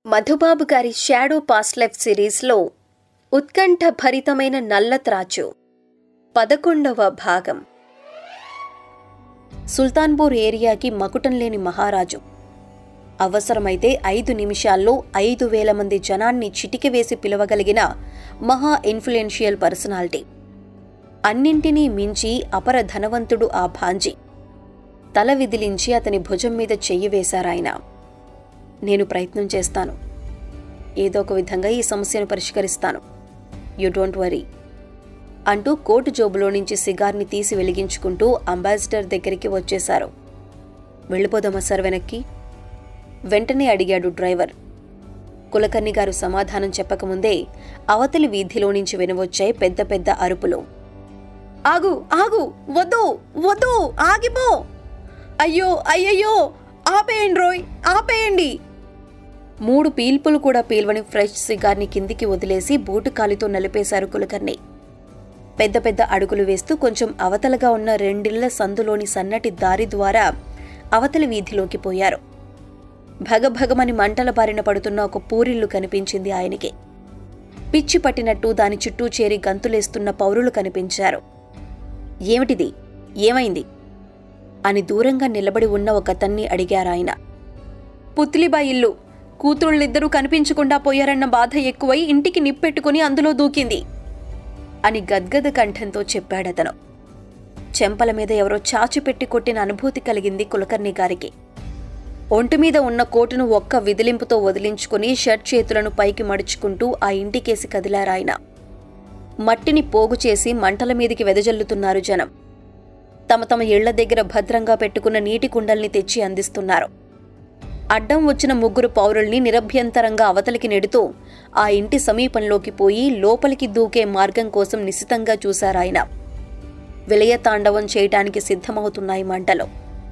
మధుబాబు గారి shadow past life సిరీస్లో ఉత్కంఠ భరితమైన నల్ల త్రాచు పదకొండవ భాగం సుల్తాన్పూర్ ఏరియాకి మకుటం లేని మహారాజు అవసరమైతే ఐదు నిమిషాల్లో ఐదు వేల మంది జనాన్ని చిటికి వేసి పిలవగలిగిన మహా ఇన్ఫ్లుయెన్షియల్ పర్సనాలిటీ అన్నింటినీ మించి అపర ధనవంతుడు ఆ భాంజీ తల విదిలించి అతని భుజం మీద చెయ్యి వేశారాయన నేను ప్రయత్నం చేస్తాను ఏదో ఒక విధంగా ఈ సమస్యను పరిష్కరిస్తాను యు డోంట్ వరీ అంటూ కోటు జోబులో నుంచి సిగార్ని తీసి వెలిగించుకుంటూ అంబాసిడర్ దగ్గరికి వచ్చేశారు వెళ్ళిపోదామా సార్ వెనక్కి వెంటనే అడిగాడు డ్రైవర్ కులకర్ణి గారు సమాధానం చెప్పకముందే అవతలి వీధిలో నుంచి వినవచ్చాయి పెద్ద పెద్ద అరుపులు ఆగు ఆగు వద్దు వద్దు ఆగిపో అయ్యో అయ్యయ్యో ఆపేయండి రోయ్ ఆపేయండి మూడు పీల్పులు కూడా పీల్వని ఫ్రెష్ సిగార్ని కిందికి వదిలేసి బూటు కాలితో నలిపేశారు కులకర్ణి పెద్ద పెద్ద అడుగులు వేస్తూ కొంచెం అవతలగా ఉన్న రెండిళ్ల సందులోని సన్నటి దారి ద్వారా అవతలి వీధిలోకి పోయారు భగభగమని మంటల బారిన పడుతున్న ఒక పూరిల్లు కనిపించింది ఆయనకి పిచ్చి పట్టినట్టు దాని చుట్టూ చేరి గంతులేస్తున్న పౌరులు కనిపించారు ఏమిటిది ఏమైంది అని దూరంగా నిలబడి ఉన్న ఒకతన్ని అడిగారాయన పుత్లిబా ఇల్లు కూతుళ్ళిద్దరూ కనిపించకుండా పోయారన్న బాధ ఎక్కువై ఇంటికి నిప్పెట్టుకుని అందులో దూకింది అని గద్గద కంఠంతో చెప్పాడతను చెంపల మీద ఎవరో చాచి పెట్టి కొట్టిన అనుభూతి కలిగింది కులకర్ణి గారికి ఒంటి మీద ఉన్న కోటును ఒక్క విదిలింపుతో వదిలించుకుని షర్ట్ చేతులను పైకి మడుచుకుంటూ ఆ ఇంటికేసి కదిలారాయన మట్టిని పోగు చేసి మంటల మీదికి వెదజల్లుతున్నారు జనం తమ తమ ఇళ్ల దగ్గర భద్రంగా పెట్టుకున్న నీటి కుండల్ని తెచ్చి అందిస్తున్నారు అడ్డం వచ్చిన ముగ్గురు పౌరుల్ని నిరభ్యంతరంగా అవతలికి నెడుతూ ఆ ఇంటి సమీపంలోకి పోయి లోపలికి దూకే మార్గం కోసం నిశితంగా చూశారాయన విలయ తాండవం చేయటానికి సిద్ధమవుతున్నాయి మంటలు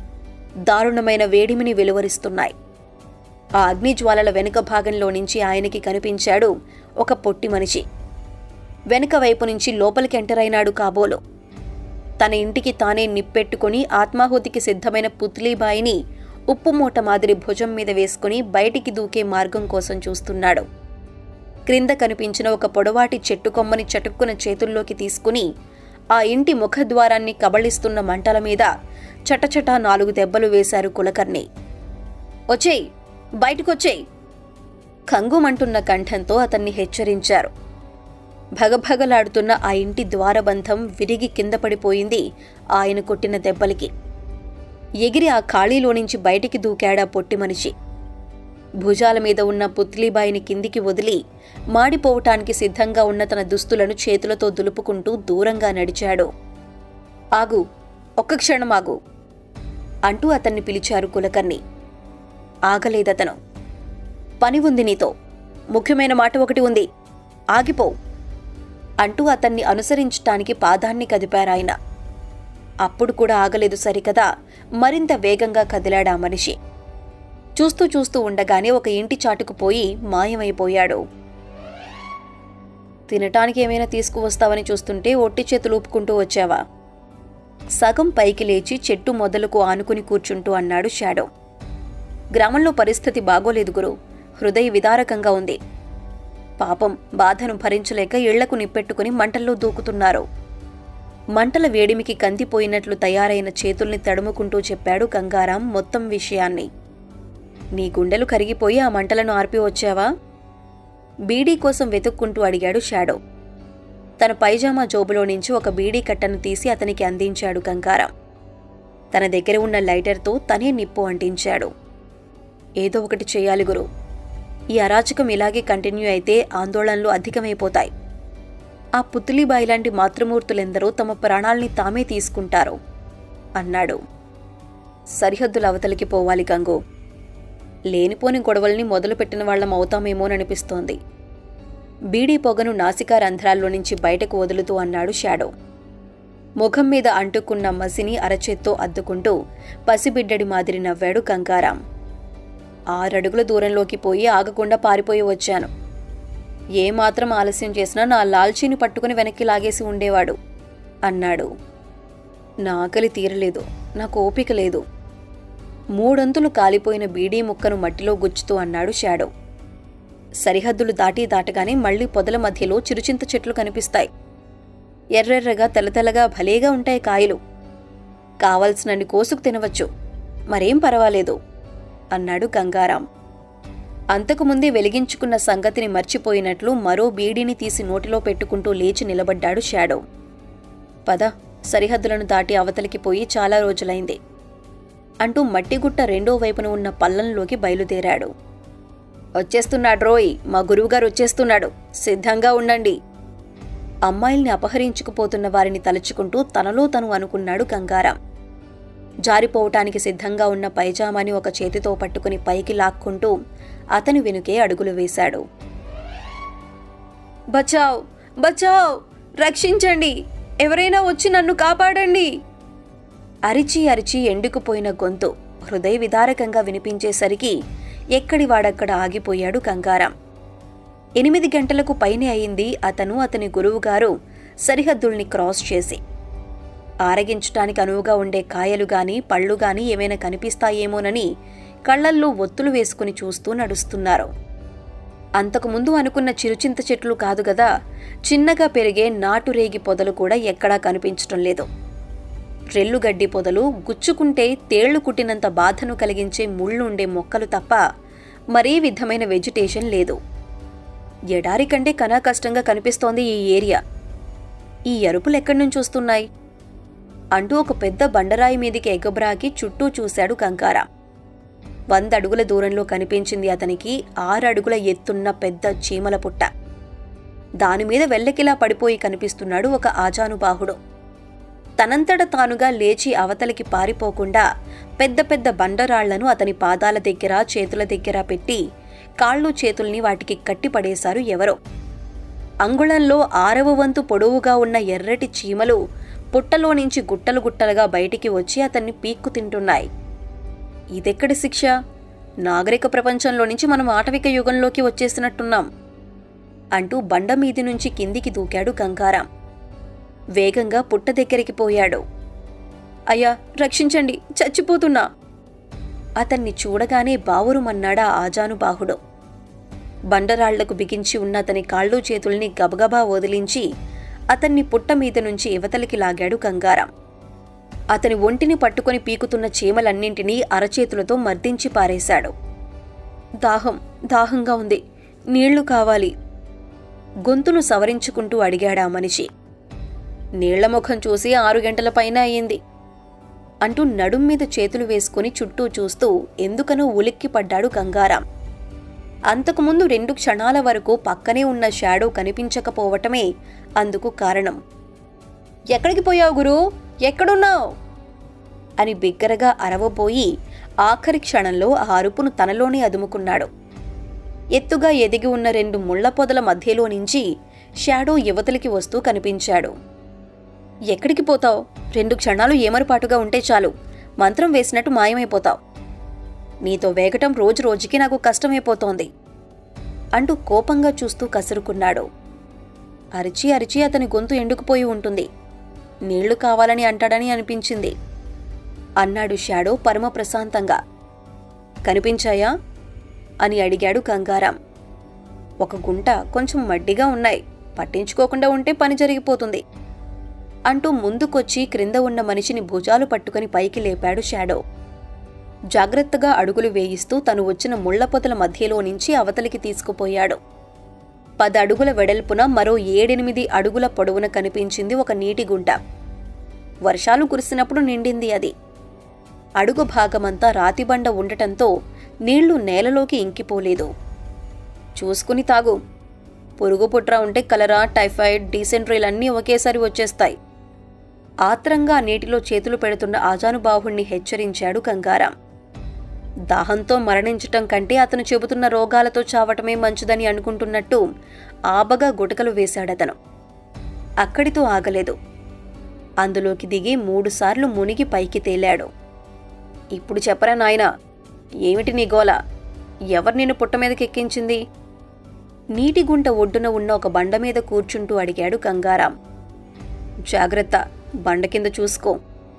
దారుణమైన వేడిమిని వెలువరిస్తున్నాయి ఆ అగ్నిజ్వాలల వెనుక భాగంలో నుంచి ఆయనకి కనిపించాడు ఒక పొట్టి మనిషి వెనుక వైపు నుంచి లోపలికి ఎంటరైనాడు కాబోలు తన ఇంటికి తానే నిప్పెట్టుకుని ఆత్మాహుతికి సిద్ధమైన పుత్లీబాయిని ఉప్పు మూట మాదిరి భుజం మీద వేసుకుని బయటికి దూకే మార్గం కోసం చూస్తున్నాడు క్రింద కనిపించిన ఒక పొడవాటి చెట్టు కొమ్మని చటుక్కున చేతుల్లోకి తీసుకుని ఆ ఇంటి ముఖద్వారాన్ని కబళిస్తున్న మంటల మీద చటచటా నాలుగు దెబ్బలు వేశారు కులకర్ణి వచ్చేయ్ బయటకొచ్చేయ్ కంగుమంటున్న కంఠంతో అతన్ని హెచ్చరించారు భగభగలాడుతున్న ఆ ఇంటి ద్వారబంధం విరిగి కింద పడిపోయింది ఆయన కొట్టిన దెబ్బలకి ఎగిరి ఆ ఖాళీలో నుంచి బయటికి దూకాడా పొట్టి మనిషి భుజాల మీద ఉన్న పుత్లీబాయిని కిందికి వదిలి మాడిపోవటానికి సిద్ధంగా ఉన్న తన దుస్తులను చేతులతో దులుపుకుంటూ దూరంగా నడిచాడు ఆగు ఒక్క క్షణం ఆగు అంటూ అతన్ని పిలిచారు కులకర్ణి ఆగలేదతను పని ఉంది నీతో ముఖ్యమైన మాట ఒకటి ఉంది ఆగిపో అంటూ అతన్ని అనుసరించటానికి పాదాన్ని కదిపారాయన అప్పుడు కూడా ఆగలేదు సరికదా మరింత వేగంగా కదిలాడా మనిషి చూస్తూ చూస్తూ ఉండగానే ఒక ఇంటి చాటుకు పోయి మాయమైపోయాడు తినటానికి ఏమైనా తీసుకువస్తావని చూస్తుంటే ఒట్టి చేతులు ఊపుకుంటూ వచ్చావా సగం పైకి లేచి చెట్టు మొదలకు ఆనుకుని కూర్చుంటూ అన్నాడు షాడో గ్రామంలో పరిస్థితి బాగోలేదు గురు హృదయ విదారకంగా ఉంది పాపం బాధను భరించలేక ఇళ్లకు నిప్పెట్టుకుని మంటల్లో దూకుతున్నారు మంటల వేడిమికి కందిపోయినట్లు తయారైన చేతుల్ని తడుముకుంటూ చెప్పాడు గంగారాం మొత్తం విషయాన్ని నీ గుండెలు కరిగిపోయి ఆ మంటలను ఆర్పి వచ్చావా బీడీ కోసం వెతుక్కుంటూ అడిగాడు షాడో తన పైజామా జోబులో నుంచి ఒక బీడీ కట్టను తీసి అతనికి అందించాడు గంగారాం తన దగ్గర ఉన్న లైటర్తో తనే నిప్పు అంటించాడు ఏదో ఒకటి చేయాలి గురు ఈ అరాచకం ఇలాగే కంటిన్యూ అయితే ఆందోళనలు అధికమైపోతాయి ఆ పుత్లిబాయి లాంటి మాతృమూర్తులెందరో తమ ప్రాణాల్ని తామే తీసుకుంటారు అన్నాడు సరిహద్దుల అవతలికి పోవాలి గంగు లేనిపోని గొడవల్ని మొదలుపెట్టిన వాళ్ళం అవుతామేమోననిపిస్తోంది బీడీ పొగను నాసికా రంధ్రాల్లో నుంచి బయటకు వదులుతూ అన్నాడు షాడో ముఖం మీద అంటుకున్న మసిని అరచేత్తో అద్దుకుంటూ పసిబిడ్డడి మాదిరి నవ్వాడు గంగారాం ఆరడుగుల దూరంలోకి పోయి ఆగకుండా పారిపోయి వచ్చాను ఏమాత్రం ఆలస్యం చేసినా నా లాల్చీని పట్టుకుని వెనక్కి లాగేసి ఉండేవాడు అన్నాడు నా ఆకలి తీరలేదు నాకు ఓపిక లేదు మూడొంతులు కాలిపోయిన బీడీ ముక్కను మట్టిలో గుచ్చుతూ అన్నాడు షాడో సరిహద్దులు దాటి దాటగానే మళ్లీ పొదల మధ్యలో చిరుచింత చెట్లు కనిపిస్తాయి ఎర్రెర్రగా తెల్లతెల్లగా భలేగా ఉంటాయి కాయలు కావలసినన్ని కోసుకు తినవచ్చు మరేం పర్వాలేదు అన్నాడు గంగారాం అంతకుముందే వెలిగించుకున్న సంగతిని మర్చిపోయినట్లు మరో బీడీని తీసి నోటిలో పెట్టుకుంటూ లేచి నిలబడ్డాడు షాడో పద సరిహద్దులను దాటి అవతలికి పోయి చాలా రోజులైంది అంటూ మట్టిగుట్ట రెండో వైపున ఉన్న పల్లంలోకి బయలుదేరాడు వచ్చేస్తున్నాడు రోయ్ మా గురువుగారు వచ్చేస్తున్నాడు సిద్ధంగా ఉండండి అమ్మాయిల్ని అపహరించుకుపోతున్న వారిని తలుచుకుంటూ తనలో తను అనుకున్నాడు గంగారాం జారిపోవటానికి సిద్ధంగా ఉన్న పైజామాని ఒక చేతితో పట్టుకుని పైకి లాక్కుంటూ అతని వెనుకే అడుగులు వేశాడు బచావ్ బచావ్ రక్షించండి ఎవరైనా వచ్చి నన్ను కాపాడండి అరిచి అరిచి ఎండుకుపోయిన గొంతు హృదయ విదారకంగా వినిపించేసరికి ఎక్కడి వాడక్కడ ఆగిపోయాడు గంగారాం ఎనిమిది గంటలకు పైనే అయింది అతను అతని గురువుగారు సరిహద్దుల్ని క్రాస్ చేసి ఆరగించటానికి అనువుగా ఉండే కాయలు గాని పళ్ళు గాని ఏమైనా కనిపిస్తాయేమోనని కళ్లల్లో ఒత్తులు వేసుకుని చూస్తూ నడుస్తున్నారు అంతకుముందు అనుకున్న చిరుచింత చెట్లు కాదు గదా చిన్నగా పెరిగే నాటురేగి పొదలు కూడా ఎక్కడా కనిపించటం లేదు రెల్లుగడ్డి పొదలు గుచ్చుకుంటే తేళ్లు కుట్టినంత బాధను కలిగించే ముళ్ళుండే మొక్కలు తప్ప మరే విధమైన వెజిటేషన్ లేదు ఎడారి కంటే కనా కష్టంగా కనిపిస్తోంది ఈ ఏరియా ఈ ఎరుపులు ఎక్కడి నుంచి వస్తున్నాయి అంటూ ఒక పెద్ద బండరాయి మీదికి ఎగబ్రాకి చుట్టూ చూశాడు కంకార వంద అడుగుల దూరంలో కనిపించింది అతనికి ఆరు అడుగుల ఎత్తున్న పెద్ద చీమల పుట్ట దానిమీద వెల్లకిలా పడిపోయి కనిపిస్తున్నాడు ఒక ఆజానుబాహుడు తనంతట తానుగా లేచి అవతలికి పారిపోకుండా పెద్ద పెద్ద బండరాళ్లను అతని పాదాల దగ్గర చేతుల దగ్గర పెట్టి కాళ్ళు చేతుల్ని వాటికి కట్టిపడేశారు ఎవరో అంగుళంలో ఆరవ వంతు పొడవుగా ఉన్న ఎర్రటి చీమలు పుట్టలో నుంచి గుట్టలు గుట్టలుగా బయటికి వచ్చి అతన్ని పీక్కు తింటున్నాయి ఇదెక్కడి శిక్ష నాగరిక ప్రపంచంలో నుంచి మనం ఆటవిక యుగంలోకి వచ్చేసినట్టున్నాం అంటూ బండ మీది నుంచి కిందికి దూకాడు గంగారాం వేగంగా పుట్ట దగ్గరికి పోయాడు అయ్యా రక్షించండి చచ్చిపోతున్నా అతన్ని చూడగానే బావురుమన్నాడా ఆజానుబాహుడు బండరాళ్లకు బిగించి ఉన్న అతని కాళ్ళు చేతుల్ని గబగబా వదిలించి అతన్ని పుట్ట మీద నుంచి ఇవతలికి లాగాడు గంగారాం అతని ఒంటిని పట్టుకొని పీకుతున్న చీమలన్నింటినీ అరచేతులతో మర్దించి పారేశాడు దాహం దాహంగా ఉంది నీళ్లు కావాలి గొంతును సవరించుకుంటూ అడిగాడా మనిషి నీళ్ల ముఖం చూసి ఆరు గంటల పైన అయింది అంటూ నడుం మీద చేతులు వేసుకుని చుట్టూ చూస్తూ ఎందుకనో ఉలిక్కి పడ్డాడు గంగారాం అంతకుముందు రెండు క్షణాల వరకు పక్కనే ఉన్న షాడో కనిపించకపోవటమే అందుకు కారణం ఎక్కడికి పోయావు గురు ఎక్కడున్నావు అని బిగ్గరగా అరవబోయి ఆఖరి క్షణంలో ఆ అరుపును తనలోనే అదుముకున్నాడు ఎత్తుగా ఎదిగి ఉన్న రెండు ముళ్ల పొదల మధ్యలో నుంచి షాడో యువతలికి వస్తూ కనిపించాడు ఎక్కడికి పోతావు రెండు క్షణాలు ఏమరపాటుగా ఉంటే చాలు మంత్రం వేసినట్టు మాయమైపోతావు నీతో వేగటం రోజు రోజుకి నాకు కష్టమైపోతోంది అంటూ కోపంగా చూస్తూ కసురుకున్నాడు అరిచి అరిచి అతని గొంతు ఎండుకుపోయి ఉంటుంది నీళ్లు కావాలని అంటాడని అనిపించింది అన్నాడు షాడో పరమ ప్రశాంతంగా కనిపించాయా అని అడిగాడు గంగారాం ఒక గుంట కొంచెం మడ్డిగా ఉన్నాయి పట్టించుకోకుండా ఉంటే పని జరిగిపోతుంది అంటూ ముందుకొచ్చి క్రింద ఉన్న మనిషిని భుజాలు పట్టుకుని పైకి లేపాడు షాడో జాగ్రత్తగా అడుగులు వేయిస్తూ తను వచ్చిన ముళ్లపొదల మధ్యలో నుంచి అవతలికి తీసుకుపోయాడు పది అడుగుల వెడల్పున మరో ఏడెనిమిది అడుగుల పొడవున కనిపించింది ఒక నీటి గుంట వర్షాలు కురిసినప్పుడు నిండింది అది అడుగు భాగమంతా రాతిబండ ఉండటంతో నీళ్లు నేలలోకి ఇంకిపోలేదు చూసుకుని తాగు పురుగు పుట్ర ఉంటే కలరా టైఫాయిడ్ డీసెంట్రీలు అన్నీ ఒకేసారి వచ్చేస్తాయి ఆత్రంగా నీటిలో చేతులు పెడుతున్న ఆజానుబాహుణ్ణి హెచ్చరించాడు గంగారాం దాహంతో మరణించటం కంటే అతను చెబుతున్న రోగాలతో చావటమే మంచిదని అనుకుంటున్నట్టు ఆబగా గుటకలు వేశాడతను అక్కడితో ఆగలేదు అందులోకి దిగి మూడుసార్లు మునిగి పైకి తేలాడు ఇప్పుడు చెప్పరా నాయనా ఏమిటి నీ గోల ఎవరు నిన్ను పుట్ట మీదకి ఎక్కించింది నీటి గుంట ఒడ్డున ఉన్న ఒక బండ మీద కూర్చుంటూ అడిగాడు గంగారాం జాగ్రత్త బండ కింద చూసుకో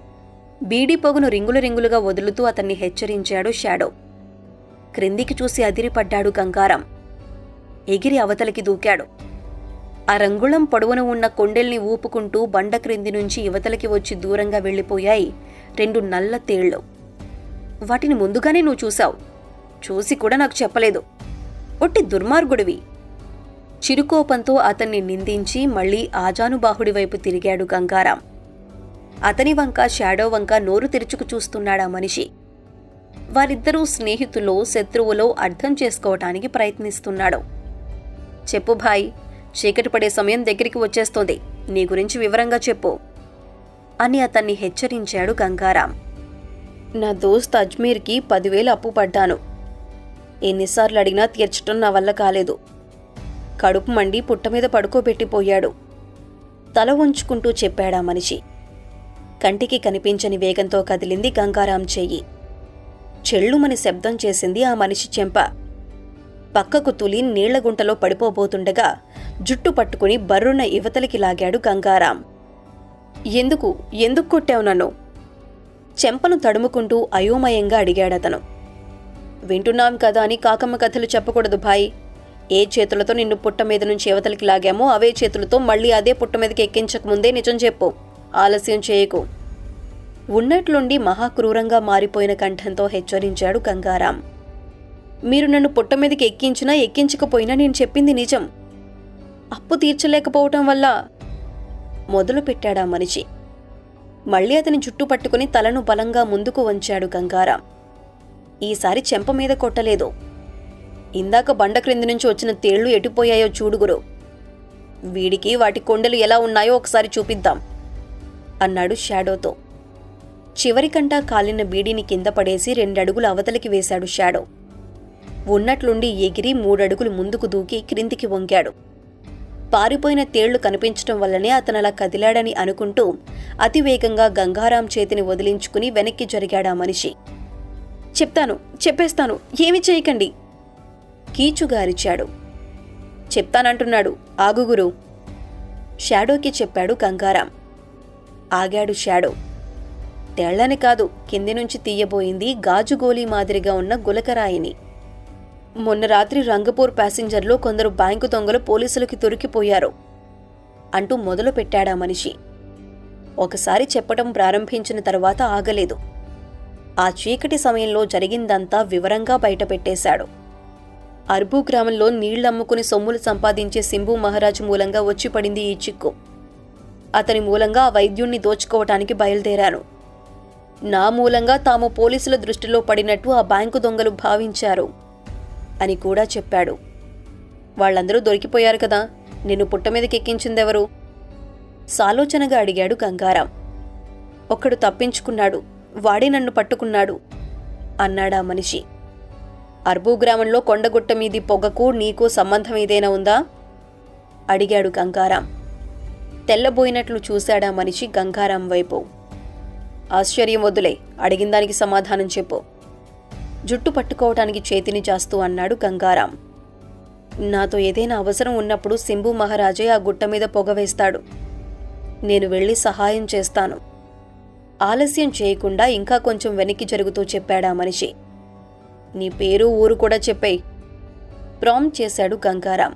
బీడీ పొగను రింగులు రింగులుగా వదులుతూ అతన్ని హెచ్చరించాడు షాడో క్రిందికి చూసి అదిరిపడ్డాడు గంగారాం ఎగిరి అవతలికి దూకాడు అరంగుళం పొడవున ఉన్న కొండెల్ని ఊపుకుంటూ బండ క్రింది నుంచి యువతలకి వచ్చి దూరంగా వెళ్ళిపోయాయి రెండు నల్ల తేళ్లు వాటిని ముందుగానే నువ్వు చూశావు చూసి కూడా నాకు చెప్పలేదు ఒట్టి దుర్మార్గుడివి చిరుకోపంతో అతన్ని నిందించి మళ్ళీ ఆజానుబాహుడి వైపు తిరిగాడు గంగారాం అతని వంక షాడో వంక నోరు తెరుచుకు చూస్తున్నాడా మనిషి వారిద్దరూ స్నేహితులో శత్రువులో అర్థం చేసుకోవటానికి ప్రయత్నిస్తున్నాడు చెప్పు భాయ్ చీకటి పడే సమయం దగ్గరికి వచ్చేస్తోంది నీ గురించి వివరంగా చెప్పు అని అతన్ని హెచ్చరించాడు గంగారాం నా దోస్త్ అజ్మీర్కి పదివేలు అప్పు పడ్డాను ఎన్నిసార్లు అడిగినా తీర్చటం నా వల్ల కాలేదు కడుపు మండి పుట్ట మీద పడుకోబెట్టిపోయాడు తల ఉంచుకుంటూ చెప్పాడా మనిషి కంటికి కనిపించని వేగంతో కదిలింది గంగారాం చెయ్యి చెళ్ళుమని శబ్దం చేసింది ఆ మనిషి చెంప పక్కకు తులి నీళ్లగుంటలో పడిపోబోతుండగా జుట్టు పట్టుకుని బర్రున యువతలికి లాగాడు గంగారాం ఎందుకు ఎందుకు కొట్టావు నన్ను చెంపను తడుముకుంటూ అయోమయంగా అడిగాడతను వింటున్నాం కదా అని కాకమ్మ కథలు చెప్పకూడదు భాయ్ ఏ చేతులతో నిన్ను పుట్ట మీద నుంచి యువతలికి లాగామో అవే చేతులతో మళ్ళీ అదే పుట్ట మీదకి ఎక్కించకముందే నిజం చెప్పు ఆలస్యం చేయకు ఉన్నట్లుండి మహాక్రూరంగా మారిపోయిన కంఠంతో హెచ్చరించాడు గంగారాం మీరు నన్ను పుట్ట మీదకి ఎక్కించినా ఎక్కించకపోయినా నేను చెప్పింది నిజం అప్పు తీర్చలేకపోవటం వల్ల మొదలు పెట్టాడా మనిషి మళ్ళీ అతని జుట్టు పట్టుకుని తలను బలంగా ముందుకు వంచాడు గంగారాం ఈసారి చెంప మీద కొట్టలేదు ఇందాక బండ క్రింది నుంచి వచ్చిన తేళ్లు ఎటుపోయాయో చూడుగురు వీడికి వాటి కొండలు ఎలా ఉన్నాయో ఒకసారి చూపిద్దాం అన్నాడు షాడోతో చివరికంటా కాలిన బీడీని కింద పడేసి రెండడుగులు అవతలికి వేశాడు షాడో ఉన్నట్లుండి ఎగిరి మూడడుగులు ముందుకు దూకి క్రిందికి వంగాడు పారిపోయిన తేళ్లు కనిపించటం వల్లనే అతనలా కదిలాడని అనుకుంటూ అతివేగంగా గంగారాం చేతిని వదిలించుకుని వెనక్కి జరిగాడా మనిషి చెప్తాను చెప్పేస్తాను ఏమి చేయకండి కీచుగారిచాడు చెప్తానంటున్నాడు ఆగుగురు షాడోకి చెప్పాడు గంగారాం ఆగాడు షాడో తెల్లని కాదు కింది నుంచి తీయబోయింది గాజు గోలీ మాదిరిగా ఉన్న గులకరాయిని మొన్న రాత్రి రంగపూర్ ప్యాసింజర్లో కొందరు బ్యాంకు దొంగలు పోలీసులకి దొరికిపోయారు అంటూ మొదలు పెట్టాడా మనిషి ఒకసారి చెప్పటం ప్రారంభించిన తర్వాత ఆగలేదు ఆ చీకటి సమయంలో జరిగిందంతా వివరంగా బయటపెట్టేశాడు అర్బూ గ్రామంలో నీళ్లమ్ముకుని సొమ్ములు సంపాదించే సింబు మహారాజు మూలంగా వచ్చి పడింది ఈ చిక్కు అతని మూలంగా ఆ వైద్యుణ్ణి దోచుకోవటానికి బయలుదేరాను నా మూలంగా తాము పోలీసుల దృష్టిలో పడినట్టు ఆ బ్యాంకు దొంగలు భావించారు అని కూడా చెప్పాడు వాళ్ళందరూ దొరికిపోయారు కదా నిన్ను పుట్ట మీదకి ఎక్కించిందెవరు సాలోచనగా అడిగాడు గంగారాం ఒక్కడు తప్పించుకున్నాడు వాడే నన్ను పట్టుకున్నాడు అన్నాడా మనిషి అర్బూ గ్రామంలో కొండగుట్ట మీది పొగకు నీకు సంబంధం ఏదైనా ఉందా అడిగాడు గంగారాం తెల్లబోయినట్లు చూశాడా మనిషి గంగారాం వైపు ఆశ్చర్యం వద్దులే అడిగిన దానికి సమాధానం చెప్పు జుట్టు పట్టుకోవటానికి చేతిని చాస్తూ అన్నాడు గంగారాం నాతో ఏదైనా అవసరం ఉన్నప్పుడు సింబు మహారాజే ఆ గుట్ట మీద పొగ వేస్తాడు నేను వెళ్ళి సహాయం చేస్తాను ఆలస్యం చేయకుండా ఇంకా కొంచెం వెనక్కి జరుగుతూ చెప్పాడా మనిషి నీ పేరు ఊరు కూడా చెప్పేయ్ ప్రాంప్ట్ చేశాడు గంగారాం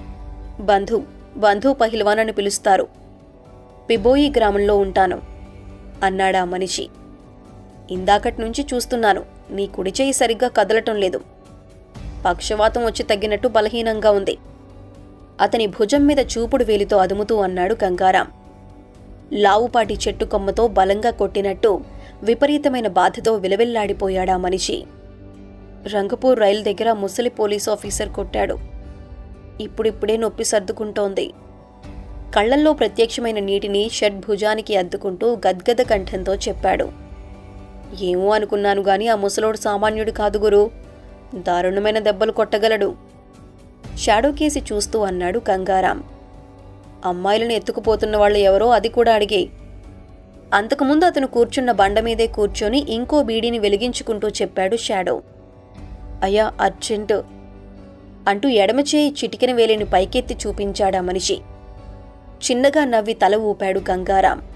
బంధు బంధు పహిల్వాన్ అని పిలుస్తారు పిబోయి గ్రామంలో ఉంటాను అన్నాడా మనిషి ఇందాకటి నుంచి చూస్తున్నాను నీ కుడి చేయి సరిగ్గా కదలటం లేదు పక్షవాతం వచ్చి తగ్గినట్టు బలహీనంగా ఉంది అతని భుజం మీద చూపుడు వేలితో అదుముతూ అన్నాడు గంగారాం లావుపాటి చెట్టు కొమ్మతో బలంగా కొట్టినట్టు విపరీతమైన బాధతో విలవిల్లాడిపోయాడా మనిషి రంగపూర్ రైలు దగ్గర ముసలి పోలీస్ ఆఫీసర్ కొట్టాడు ఇప్పుడిప్పుడే నొప్పి సర్దుకుంటోంది కళ్లల్లో ప్రత్యక్షమైన నీటిని షడ్భుజానికి అద్దుకుంటూ గద్గద కంఠంతో చెప్పాడు ఏమో అనుకున్నాను గాని ఆ ముసలోడు సామాన్యుడు కాదు గురు దారుణమైన దెబ్బలు కొట్టగలడు షాడో కేసి చూస్తూ అన్నాడు గంగారాం అమ్మాయిలను ఎత్తుకుపోతున్న వాళ్ళు ఎవరో అది కూడా అడిగే అంతకుముందు అతను కూర్చున్న బండ మీదే కూర్చొని ఇంకో బీడీని వెలిగించుకుంటూ చెప్పాడు షాడో అయ్యా అర్జెంటు అంటూ ఎడమచేయి చిటికెన వేలిని పైకెత్తి చూపించాడా మనిషి చిన్నగా నవ్వి తల ఊపాడు గంగారాం